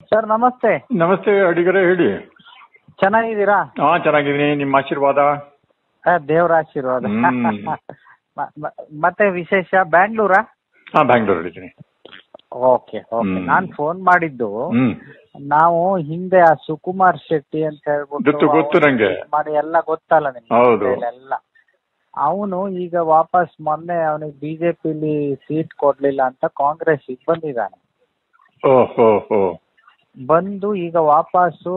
Sir ನಮಸ್ತೆ ನಮಸ್ತೆ ಅಡಿಗರೇ ಹೇಳಿ ಚೆನ್ನಾಗಿದ್ದೀರಾ ಹಾ ಚೆನ್ನಾಗಿದ್ದೀನಿ ನಿಮ್ಮ ಆಶೀರ್ವಾದ ಆ, ದೇವ್ರ ಆಶೀರ್ವಾದ ಹ್ಮ್. ಮ- ಮ- ಮತ್ತೆ ವಿಶೇಷ ಬ್ಯಾಂಗ್ಳೂರಾ ಹಾ ಬ್ಯಾಂಗ್ಳೂರ್ ಇದ್ದೀನಿ ಓಕೆ ಓಕೆ ಹ್ಮ್. ನಾನ್ ಫೋನ್ ಮಾಡಿದ್ದು ಹ್ಮ್ ನಾವು ಹಿಂದೆ ಆ ಸುಕುಮಾರ್ ಶೆಟ್ಟಿ ಅಂತ ಹೇಳ್ಬಿಟ್ಟು ಗೊತ್ತು, ಗೊತ್ತು ಅವ್ರು ನಂಗೆ. ಮಾಡಿ ಎಲ್ಲ ಗೊತ್ತಲ್ಲ ನಿಮ್ಗೆ ಹೌದು. ಎಲ್ಲ ಅವನು ಈಗ ವಾಪಸ್ ಮೊನ್ನೆ ಅವನಿಗೆ ಬಿಜೆಪಿಲಿ ಸೀಟ್ ಕೊಡ್ಲಿಲ್ಲ ಅಂತ ಕಾಂಗ್ರೆಸ್ ಬಂದಿದ್ದಾನೆ ಓ ಹೋ ಹೋ ಬಂದು ಈಗ ವಾಪಸ್ಸು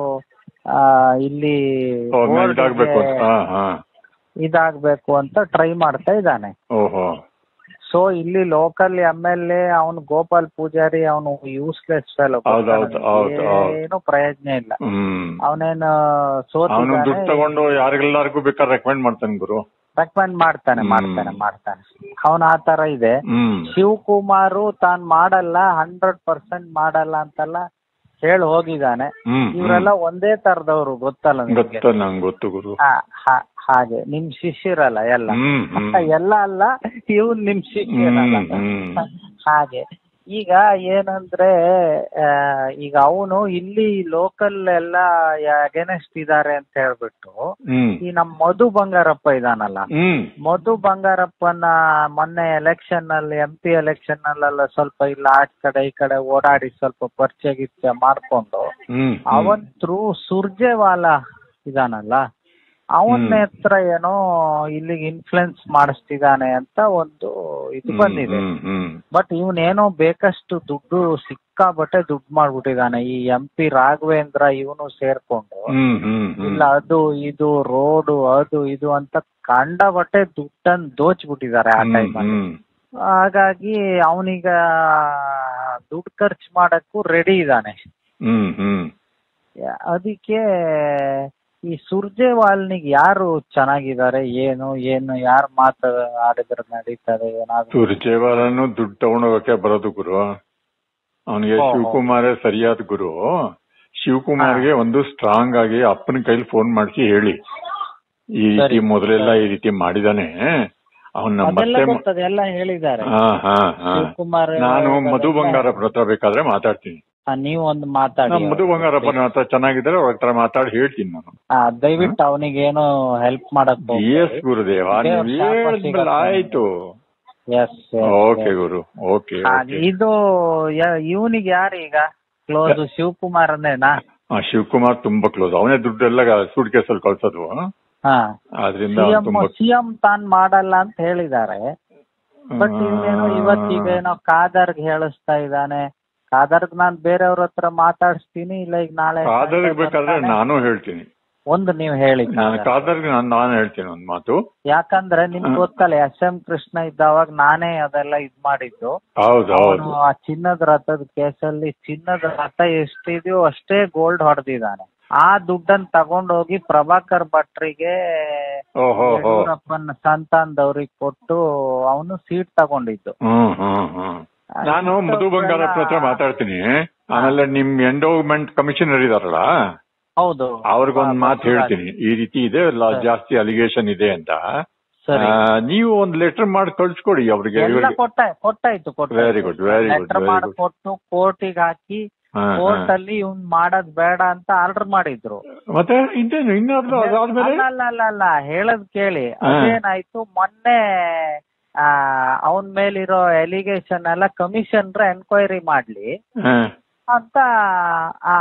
ಆ, ಇಲ್ಲಿ ಓ board ಮೇಲೆ ಇದಾಗ್ಬೇಕು ಅಂತ ಗೆ ಹಾ ಹಾ ಇದಾಗ್ಬೇಕು ಅಂತ ಟ್ರೈ ಮಾಡ್ತಾ ಇದ್ದಾನೆ ಓಹೋ ಸೊ ಇಲ್ಲಿ ಲೋಕಲ್ ಎಮ್ ಎಲ್ ಎ ಅವನು ಗೋಪಾಲ್ ಪೂಜಾರಿ ಅವನು ಯೂಸ್ಲೆಸ್ ಫೆಲೋ ಹೌದು, ಹೌದು, ಹೌದು, ಹೌದು. ಏನು ಪ್ರಯೋಜನ ಇಲ್ಲ ಹ್ಮ್ ಅವನೇನು ಅವನು ದುಡ್ಡು ಸೋತಿದ್ದಾನೆ ತಗೊಂಡು ಯಾರಿಗೆಲ್ಲರಿಗೂ ಬೇಕಾದ್ರೆ ರೆಕಮೆಂಡ್ ಮಾಡ್ತಾನೆ ಗುರು ರೆಕಮೆಂಡ್ ಮಾಡ್ತಾನೆ ಹ್ಮ್. ಮಾಡ್ತಾನೆ ಮಾಡ್ತಾನೆ ಅವನ ಆ ತರ ಇದೆ ಹ್ಮ್ ಶಿವಕುಮಾರು ತಾನ್ ಮಾಡಲ್ಲ ಹಂಡ್ರೆಡ್ ಪರ್ಸೆಂಟ್ ಮಾಡಲ್ಲ ಅಂತೆಲ್ಲ ಹೇಳಿ ಹೋಗಿದ್ದಾನೆ ಹ್ಮ್ ಇವರೆಲ್ಲ ಒಂದೇ ತರದವ್ರು ಗೊತ್ತಲ್ಲ ನಿಮ್ಗೆ ಗೊತ್ತ ನಂಗೆ ಗೊತ್ತು ಗುರು ಹಾ, ಹಾ- ಹಾಗೆ ನಿಮ್ ಶಿಷ್ಯರಲ್ಲ ಎಲ್ಲ ಹ್ಮ್ ಹ್ಮ್ ಎಲ್ಲ ಅಲ್ಲ ಇವ್ ನಿಮ್ ಶಿಷ್ಯರಲ್ಲ ಹ್ಮ್, ಹ್ಮ್. ಹಾಗೆ ಈಗ ಏನಂದ್ರೆ ಆ, ಈಗ ಅವನು ಇಲ್ಲಿ ಲೋಕಲ್ ಎಲ್ಲ ಅಗೇನೆಸ್ಟ್ ಇದಾರೆ ಅಂತ ಹೇಳ್ಬಿಟ್ಟು ಹ್ಮ್ ಈ ನಮ್ ಮಧು ಬಂಗಾರಪ್ಪ ಇದಾನಲ್ಲ ಹ್ಮ್ ಮಧು ಬಂಗಾರಪ್ಪನ ಮೊನ್ನೆ ಎಲೆಕ್ಷನ್ ಅಲ್ಲಿ ಎಂ ಪಿ ಎಲೆಕ್ಷನ್ ಅಲ್ಲೆಲ್ಲ ಸ್ವಲ್ಪ ಇಲ್ಲ ಆ ಕಡೆ ಈ ಕಡೆ ಓಡಾಡಿ ಸ್ವಲ್ಪ ಪರಿಚಯ ಗಿರ್ಚಯ ಮಾಡ್ಕೊಂಡು ಹ್ಮ್ ಅವನ್ ಥ್ರೂ ಸುರ್ಜೇವಾಲ ಇದಾನಲ್ಲ ಅವನ ಹತ್ರ ಏನೋ ಇಲ್ಲಿಗೆ ಇನ್ಫ್ಲುಯೆನ್ಸ್ ಮಾಡಿಸ್ತಿದ್ದಾನೆ ಅಂತ ಒಂದು ಇದು ಬಂದಿದೆ ಹ್ಮ್ ಹ್ಮ್ ಬಟ್ ಇವನೇನೋ ಬೇಕಷ್ಟು ದುಡ್ಡು ಸಿಕ್ಕಾಬಟ್ಟೆ ದುಡ್ಡು ಮಾಡ್ಬಿಟ್ಟಿದ್ದಾನೆ ಈ ಎಂ ಪಿ ರಾಘವೇಂದ್ರ ಇವನು ಸೇರ್ಕೊಂಡು ಹ್ಮ್ ಹ್ಮ್ ಹ್ಮ್ ಇಲ್ಲ ಅದು ಇದು ರೋಡು ಅದು ಇದು ಅಂತ ಕಂಡಬಟ್ಟೆ ದುಡ್ಡನ್ನ ದೋಚ್ಬಿಟ್ಟಿದ್ದಾರೆ ಆ ಹ್ಮ್ ಟೈಮಲ್ಲಿ ಹ್ಮ್ ಹಾಗಾಗಿ ಅವನೀಗ ದುಡ್ಡು ಖರ್ಚು ಮಾಡಕ್ಕೂ ರೆಡಿ ಇದ್ದಾನೆ ಹ್ಮ್ ಹ್ಮ್ ಅದಕ್ಕೆ ಈ ಸುರ್ಜೇವಾಲ್ನಿಗೆ ಯಾರು ಚೆನ್ನಾಗಿದ್ದಾರೆ ಏನು ಏನು ಯಾರು ಮಾತು ಆಡಿದ್ರೆ ನಡೀತದೆ ಏನಾದ್ರು ಸುರ್ಜೇವಾಲನು ದುಡ್ಡು ತಗೊಂಡೋಗಕ್ಕೆ ಬರೋದು ಗುರು ಅವನಿಗೆ ಓ, ಓ. ಶಿವಕುಮಾರೇ ಸರಿಯಾದ ಗುರು ಶಿವಕುಮಾರ್ಗೆ ಒಂದು ಸ್ಟ್ರಾಂಗ್ ಆಗಿ ಅಪ್ಪನ ಕೈಲಿ ಫೋನ್ ಮಾಡಿಸಿ ಹೇಳಿ ಈ ರೀತಿ ಸರಿ. ಮೊದಲೆಲ್ಲ ಈ ರೀತಿ ಮಾಡಿದಾನೆ ಅವನ್ನ ಅದೆಲ್ಲ ಮತ್ತೆ ಮ- ಗೊತ್ತದ ಎಲ್ಲ ಹೇಳಿದ್ದಾರೆ ಹಾ ಹಾ ಹಾ ಶಿವಕುಮಾರ್ ನಾನು ಮಧು ಅದೆಲ್ಲ- ಬಂಗಾರಪ್ಪನ ಹತ್ರ ಬೇಕಾದ್ರೆ ಮಾತಾಡ್ತೀನಿ ಆ, ನೀವು ಒಂದು ಮಾತಾಡಿ ನಾನು ಮಧು ಬಂಗಾರಪ್ಪನ ಹತ್ರ ಚೆನ್ನಾಗಿದ್ದಾರೆ ಅವ್ರ ಹತ್ರ ಮಾತಾಡಿ ಹೇಳ್ತೀನಿ ನಾನು ಆ, ದಯವಿಟ್ಟು ಅವನಿಗೇನು ಹೆಲ್ಪ್ ಮಾಡಕ್ ಎಸ್ ಗುರುದೇವ ದೇವ್ರ ನೀವು ಶಾಪ ಹೇಳಿದ್ಮೇಲೆ ಸಿಗತ್ತೆ. ಆಯ್ತು ಎಸ್ ಓಕೆ ಗುರು ಓಕೆ ಓಕೆ ಇದು ಇವನಿಗೆ ಯಾರು ಈಗ ಕ್ಲೋಸ್ ಶಿವಕುಮಾರ್ ಅಂದೇನಾ ಆ, ಶಿವಕುಮಾರ್ ತುಂಬಾ ಕ್ಲೋಸ್ ಅವನೇ ದುಡ್ಡೆಲ್ಲ ಸೂಟ್ ಕೇಸಲ್ಲಿ ಕಳ್ಸೋದು ಹಾ ಆದ್ರಿಂದ ಸಿಎಂ ತುಂಬಾ ಸಿಎಂ ತಾನ್ ಮಾಡಲ್ಲ ಅಂತ ಹೇಳಿದ್ದಾರೆ ಬಟ್ ಇವನೇನೋ ಇವತ್ತೀಗ ಏನೋ ಕಾದರ್ಗ್ ಹೇಳಿಸ್ತಾ ಇದ್ದಾನೆ ಕಾದರ್ಗ್ ನಾನ್ ಬೇರೆಯವ್ರ ಹತ್ರ ಮಾತಾಡಿಸ್ತೀನಿ ಇಲ್ಲ ಈಗ ನಾಳೆ ಕಾದರ್ಗೆ ಸಂಜೆ ಬೇಕಾದ್ರೆ ಬರ್ತಾನೆ. ನಾನು ಹೇಳ್ತೀನಿ ಒಂದು ನೀವು ಹೇಳಿ ನಾನು ಕಾದರ್. ಕಾದರ್ಗೆ ನಾನು ನಾನು ಹೇಳ್ತೀನಿ ಒಂದು ಮಾತು ಯಾಕಂದ್ರೆ ನಿಮ್ಗೆ ಗೊತ್ತಲ್ಲ ಎಸ್ ಎಂ ಕೃಷ್ಣ ಇದ್ದಾವಾಗ ನಾನೇ ಅದೆಲ್ಲ ಇದ್ ಮಾಡಿದ್ದು ಹೌದು ಅವನು ಹೌದು ಆ ಚಿನ್ನದ ರಥದ ಕೇಸಲ್ಲಿ ಚಿನ್ನದ ರಥ ಎಷ್ಟಿದೆಯೋ ಅಷ್ಟೇ ಗೋಲ್ಡ್ ಹೊಡೆದಿದ್ದಾನೆ ಆ ದುಡ್ಡನ್ನ ತಗೊಂಡೋಗಿ ಪ್ರಭಾಕರ್ ಭಟ್ರಿಗೆ ಓಹೋ ಹೋ ಯಡಿಯೂರಪ್ಪನ ಸಂತಾನದವ್ರಿಗೆ ಕೊಟ್ಟು ಅವನು ಸೀಟ್ ತಗೊಂಡಿದ್ದು ಹ್ಮ್ ಹ್ಮ್ ಹ್ಮ್ ನಾನು ಮಧು ಬಂಗಾರಪ್ಪನ ಹತ್ರ ಮಾತಾಡ್ತೀನಿ ಆಮೇಲೆ ನಿಮ್ ಎಂಡೋವ್ಮೆಂಟ್ ಕಮಿಷನರ್ ಇದಾರಲ್ಲ ಹೌದು ಅವ್ರಿಗೊಂದ್ ಮಾತು ಹೇಳ್ತೀನಿ ಈ ರೀತಿ ಇದೆ ಲ- ಜಾಸ್ತಿ ಅಲಿಗೇಷನ್ ಇದೆ ಅಂತ ಸರಿ ಆ, ನೀವು ಒಂದ್ ಲೆಟರ್ ಮಾಡಿ ಕಳ್ಸ್ಕೊಡಿ ಅವ್ರಿಗೆ ಎಲ್ಲ ಇವ್ರಿಗೆ ಕೊಟ್ಟ ಕೊಟ್ಟಾಯ್ತು Very good, very good, letter very ಮಾಡಿ good. ಕೊಟ್ಟು ಕೋರ್ಟಿಗೆ ಹಾಕಿ ಹಾ, ಹಾ. ಕೋರ್ಟ್ ಅಲ್ಲಿ ಇವ್ನ್ ಮಾಡದ್ ಬೇಡ ಅಂತ ಆರ್ಡರ್ ಮಾಡಿದ್ರು ಮತ್ತೆ ಇನ್ನೇನು ಇನ್ನಾದ್ರೂ ಅದಾದ್ಮೇಲೆ ಅಲ್ಲ ಅಲ್ಲ ಅಲ್ಲ ಅಲ್ಲ ಹೇಳದ್ ಕೇಳಿ ಹಾ. ಅದೇನಾಯ್ತು ಮೊನ್ನೆ ಆ ಅವನ್ ಮೇಲಿರೋ ಎಲಿಗೇಷನ್ ಎಲ್ಲ ಕಮಿಷನರ್ ಎನ್ಕ್ವೈರಿ ಮಾಡ್ಲಿ ಹಾ. ಅಂತ ಆ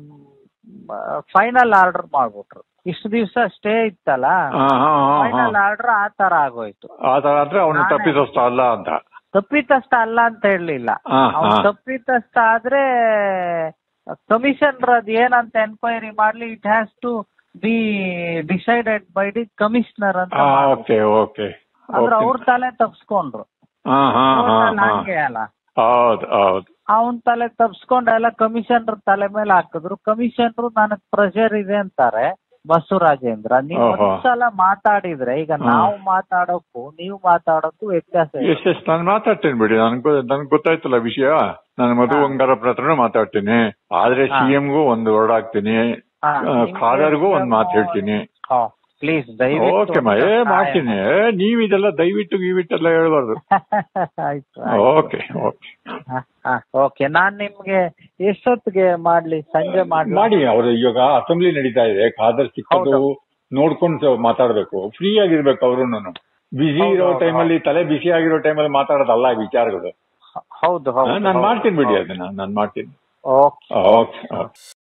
ಫೈನಲ್ ಆರ್ಡರ್ ಮಾಡ್ಬಿಟ್ರು ಇಷ್ಟು ದಿವ್ಸ ಸ್ಟೇ ಇತ್ತಲ್ಲ ಹಾ, ಹಾ, ಹಾ, ಹಾ. ಫೈನಲ್ ಆರ್ಡರ್ ಆ ತರ ಆಗೋಯ್ತು ಆ ತರ ಅಂದ್ರೆ ಅವನು ನಾನೇ- ತಪ್ಪಿಸೋಷ್ಟ ಅಲ್ಲ ಅಂತ ತಪ್ಪಿತಸ್ಥ ಅಲ್ಲ ಅಂತ ಹೇಳಲಿಲ್ಲ ಹಾ, ಅವ್ನು ಹಾ. ತಪ್ಪಿತಸ್ಥ ಆದ್ರೆ ಕಮಿಷನರ್ ಅದ್ ಏನಂತ ಎನ್ಕ್ವೈರಿ ಮಾಡ್ಲಿ it has to be decided by the commissioner ಅಂತ ಆ, ಮಾಡ್ಬಿಟ್ರು. ಓಕೆ ಓಕೆ ಅಂದ್ರೆ ಓಕೆ. ಅವ್ರ ತಲೆ ತಪ್ಸ್ಕೊಂಡ್ರು ಹಾ ಹಾ ಹಾ Court ಅಲ್ಲಿ ಹಾ ಹಂಗೆ ಅಲ್ಲ ಹೌದು ಹೌದು ಅವನ್ ತಲೆ ತಪ್ಸ್ಕೊಂಡ್ ಎಲ್ಲ ಕಮಿಷನರ್ ತಲೆ ಮೇಲೆ ಹಾಕಿದ್ರು ಕಮಿಷನರ್ ನನಗ್ ಪ್ರೆಷರ್ ಇದೆ ಅಂತಾರೆ ಬಸವರಾಜೇಂದ್ರ ನೀವು ಓಹೋ. ಒಂದ್ಸಲ ಮಾತಾಡಿದ್ರೆ ಈಗ ಹಾ. ನಾವು ಮಾತಾಡೋಕ್ಕೂ ನೀವು ಮಾತಾಡೋಕ್ಕೂ ವ್ಯತ್ಯಾಸ ಇದೆ ಎಸ್ ಎಸ್ ನಾನು ಮಾತಾಡ್ತೀನಿ ಬಿಡಿ ನನ್ಗೆ ನನ್ಗೆ ಗೊತ್ತಾಯ್ತಲ್ಲ ವಿಷಯ ನಾನು ಮಧು ಹಾ. ಬಂಗಾರಪ್ಪನ ಹತ್ರನೂ ಮಾತಾಡ್ತೀನಿ ಆದ್ರೆ ಹಾ. ಸಿ ಗೂ ಒಂದು ವರ್ಡ್ ಹಾಕ್ತೀನಿ ಹಾ, ಆ, ನಿಮ್ಗೆ ಖಾದರ್ಗೂ ಒಂದ್ ಮಾತು CM ಹೇಳ್ತೀನಿ ಹಾ, ಪ್ಲೀಸ್ ಓಕೆ ದಯವಿಟ್ಟು ಮಾ ಏ ಮಾಡ್ತೀನಿ ಏ, ನೀವ್ ಇದೆಲ್ಲ ದಯವಿಟ್ಟು ಗೀವಿಟ್ಟೆಲ್ಲ ಹೇಳ್ಬಾರ್ದು ಆಯ್ತು ಓಕೆ ಓಕೆ ಓಕೆ ನಾನ್ ನಿಮ್ಗೆ ಎಷ್ಟೊತ್ತಿಗೆ ಮಾಡ್ಲಿ ಸಂಜೆ ಮಾಡ್ಲಿ ಮಾಡಿ ಅವ್ರು ಇವಾಗ ಅಸೆಂಬ್ಲಿ ನಡೀತಾ ಇದೆ ಖಾದರ್ ಸಿಕ್ಕೋದು ಹೌದು. ನೋಡ್ಕೊಂಡು ಮಾತಾಡ್ಬೇಕು ಫ್ರೀ ಆಗಿರ್ಬೇಕು ಅವ್ರು ಬಿಸಿ ಹೌದು, ಇರೋ ಹೌದು, ಟೈಮಲ್ಲಿ ತಲೆ ಬಿಸಿ ಆಗಿರೋ ಟೈಮಲ್ಲಿ ಮಾತಾಡೋದಲ್ಲ ಈ ವಿಚಾರಗಳು ಹೌದು ಹೌದು ನಾನು ಮಾಡ್ತೀನಿ ಬಿಡಿ ಅದನ್ನ ನಾನು ಮಾಡ್ತೀನಿ ಓಕೆ ಓಕೆ ಓಕೆ